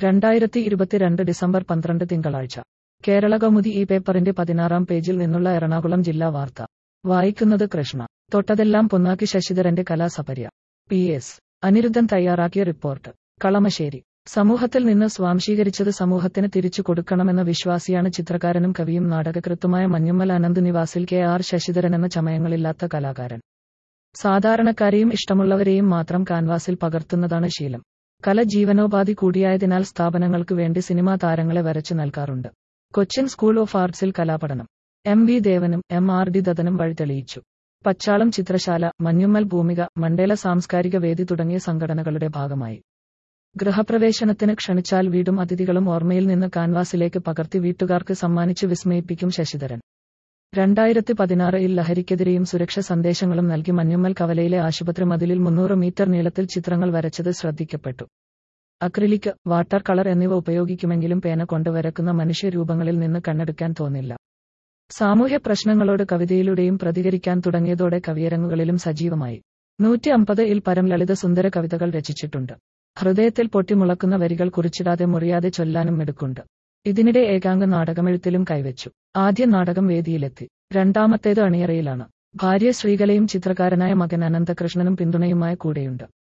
രണ്ടായിരത്തി ഇരുപത്തിരണ്ട് ഡിസംബർ പന്ത്രണ്ട് തിങ്കളാഴ്ച കേരള കൗമുദി ഈ പേപ്പറിന്റെ പതിനാറാം പേജിൽ നിന്നുള്ള എറണാകുളം ജില്ലാ വാർത്ത വായിക്കുന്നത് കൃഷ്ണ തൊട്ടതെല്ലാം പൊന്നാക്കി ശശിധരന്റെ കലാസപര്യ പി എസ് അനിരുദ്ധൻ തയ്യാറാക്കിയ റിപ്പോർട്ട് കളമശ്ശേരി സമൂഹത്തിൽ നിന്ന് സ്വാംശീകരിച്ചത് സമൂഹത്തിന് തിരിച്ചു കൊടുക്കണമെന്ന വിശ്വാസിയാണ് ചിത്രകാരനും കവിയും നാടകകൃത്തുമായ മഞ്ഞുമ്മൽ അനന്ത് നിവാസിൽ കെ ആർ ശശിധരൻ എന്ന ചമയങ്ങളില്ലാത്ത കലാകാരൻ സാധാരണക്കാരെയും ഇഷ്ടമുള്ളവരെയും മാത്രം കാൻവാസിൽ പകർത്തുന്നതാണ് ശീലം കല ജീവനോപാധി കൂടിയായതിനാൽ സ്ഥാപനങ്ങൾക്ക് വേണ്ടി സിനിമാ താരങ്ങളെ വരച്ചു നൽകാറുണ്ട് കൊച്ചിൻ സ്കൂൾ ഓഫ് ആർട്സിൽ കലാപഠനം എം വി ദേവനും എം ആർ ഡി ദത്തനും വഴി തെളിയിച്ചു പച്ചാളം ചിത്രശാല മഞ്ഞുമ്മൽ ഭൂമിക മണ്ടേല സാംസ്കാരിക വേദി തുടങ്ങിയ സംഘടനകളുടെ ഭാഗമായി ഗൃഹപ്രവേശനത്തിന് ക്ഷണിച്ചാൽ വീടും അതിഥികളും ഓർമ്മയിൽ നിന്ന് കാൻവാസിലേക്ക് പകർത്തി വീട്ടുകാർക്ക് സമ്മാനിച്ച് വിസ്മയിപ്പിക്കും ശശിധരൻ രണ്ടായിരത്തി പതിനാറിൽ ലഹരിക്കെതിരെയും സുരക്ഷ സന്ദേശങ്ങളും നൽകി മഞ്ഞുമ്മൽ കവലയിലെ ആശുപത്രി മതിലിൽ മുന്നൂറ് മീറ്റർ നീളത്തിൽ ചിത്രങ്ങൾ വരച്ചത് ശ്രദ്ധിക്കപ്പെട്ടു അക്രിലിക് വാട്ടർ കളർ എന്നിവ ഉപയോഗിക്കുമെങ്കിലും പേന കൊണ്ട് വരക്കുന്ന മനുഷ്യരൂപങ്ങളിൽ നിന്ന് കണ്ണെടുക്കാൻ തോന്നില്ല സാമൂഹ്യ പ്രശ്നങ്ങളോട് കവിതയിലൂടെയും പ്രതികരിക്കാൻ തുടങ്ങിയതോടെ കവിയരങ്ങുകളിലും സജീവമായി നൂറ്റി അമ്പത് ഇൽ പരം ലളിത സുന്ദര കവിതകൾ രചിച്ചിട്ടുണ്ട് ഹൃദയത്തിൽ പൊട്ടിമുളക്കുന്ന വരികൾ കുറിച്ചിടാതെ മുറിയാതെ ചൊല്ലാനും മിടുക്കുണ്ട് ഇതിനിടെ ഏകാംഗ നാടകമെഴുത്തിലും കൈവച്ചു ആദ്യ നാടകം വേദിയിലെത്തി രണ്ടാമത്തേത് അണിയറയിലാണ് ഭാര്യ ശ്രീകലയും ചിത്രകാരനായ മകൻ അനന്തകൃഷ്ണനും പിന്തുണയുമായ കൂടെയുണ്ട്